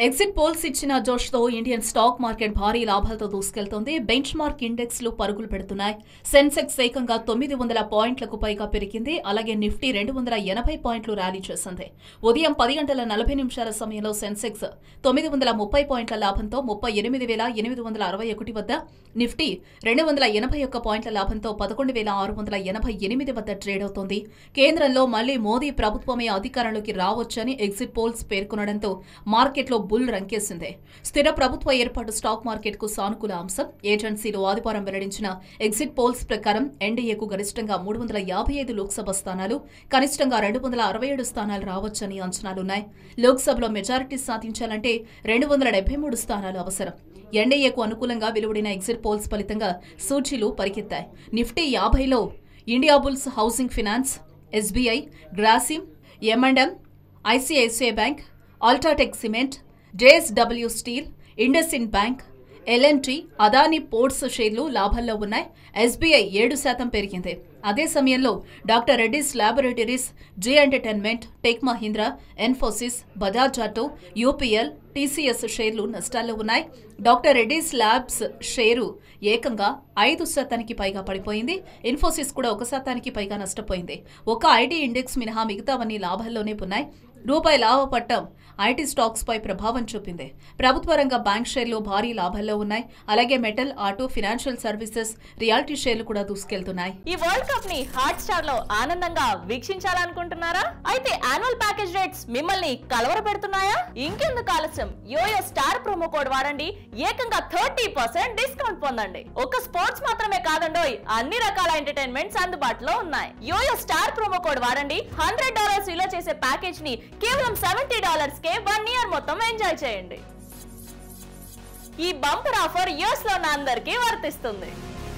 exit polls ఇచ్చిన జోష్తో Indian stock market భారీ లాభాలతో దూసుకెళ్తోంది బెంచ్ మార్క్ ఇండెక్స్ లు పరుగులు పెడుతున్నాయి సెన్సెక్స్ ఏకంగా తొమ్మిది వందల పాయింట్లకు పైగా పెరిగింది అలాగే నిఫ్టీ రెండు వందల ఎనభై పాయింట్లు ర్యాలీ చేసింది ఉదయం పది గంటల నలభై నిమిషాల సమయంలో సెన్సెక్స్ తొమ్మిది వందల ముప్పై పాయింట్ల లాభంతో ముప్పై ఎనిమిది వేల ఎనిమిది వందల అరవై ఒకటి వద్ద నిఫ్టీ రెండు వందల ఎనభై ఒక్క పాయింట్ల లాభంతో పదకొండు వేల ఆరు వందల ఎనభై ఎనిమిది వద్ద ట్రేడ్ అవుతోంది కేంద్రంలో మళ్లీ మోదీ ప్రభుత్వమే అధికారంలోకి రావచ్చని ఎగ్జిట్ పోల్స్ పేర్కొనడంతో మార్కెట్లో బుల్ రంకేసింది స్థిర ప్రభుత్వ ఏర్పాటు స్టాక్ మార్కెట్కు సానుకూల అంశం ఏజెన్సీలు ఆదివారం వెల్లడించిన ఎగ్జిట్ పోల్స్ ప్రకారం ఎన్డీఏకు గరిష్టంగా మూడు వందల యాభై ఐదు లోక్సభ స్థానాలు కనిష్టంగా రెండు వందల అరవై ఏడు స్థానాలు రావచ్చని అంచనాలున్నాయి లోక్సభలో మెజారిటీ సాధించాలంటే రెండు వందల డెబ్బై మూడు స్థానాలు అవసరం ఎన్డీఏకు అనుకూలంగా వెలువడిన ఎగ్జిట్ పోల్స్ ఫలితంగా సూచీలు పరిగెత్తాయి నిఫ్టీ యాభైలో Indiabulls housing finance SBI Grasim M and M ICICI bank UltraTech cement JSW steel IndusInd bank L and T Adani ports షేర్లు లాభాల్లో ఉన్నాయి ఎస్బీఐ ఏడు శాతం పెరిగింది అదే సమయంలో doctor Reddy's laboratories Zee entertainment tech Mahindra Infosys Bajaj auto UPL TCS షేర్లు నష్టాల్లో ఉన్నాయి డాక్టర్ రెడ్డిస్ ల్యాబ్స్ షేరు ఏకంగా ఐదు శాతానికి పైగా పడిపోయింది ఇన్ఫోసిస్ కూడా ఒక శాతానికి పైగా నష్టపోయింది ఒక ఐటీ ఇండెక్స్ మినహా మిగతావన్నీ లాభాల్లోనే ఉన్నాయి రూపాయి లాభపట్టం ఐటీ స్టాక్స్ పై ప్రభావం చూపింది ప్రభుత్వ రంగ బ్యాంక్ షేర్లు భారీ లాభాల్లో ఉన్నాయి అలాగే metal auto financial services realty షేర్లు కూడా దూసుకెళ్తున్నాయి ఈ వరల్డ్ కప్ ని హాట్ స్టార్ లో ఆనందంగా వీక్షించాలనుకుంటున్నారా అయితే యాన్యువల్ ప్యాకేజ్ రేట్స్ మిమ్మల్ని కలవరపెడుతున్నాయా ఇంకెందుకు ఆలస్యం యోయో స్టార్ ప్రోమో కోడ్ వాడండి ఏకంగా థర్టీ పర్సెంట్ డిస్కౌంట్ పొందండి ఒక స్పోర్ట్స్ మాత్రమే కాదండోయ్ అన్ని రకాల ఎంటర్టైన్మెంట్స్ అందుబాటులో ఉన్నాయి యోయో స్టార్ ప్రోమో కోడ్ వాడండి హండ్రెడ్ డాలర్స్ విలువ చేసే ప్యాకేజ్ ని కేవలం సెవెంటీ డాలర్స్ కే వన్ ఇయర్ మొత్తం ఎంజాయ్ చేయండి ఈ బంపర్ ఆఫర్ యూఎస్ లో ఉన్న అందరికీ వర్తిస్తుంది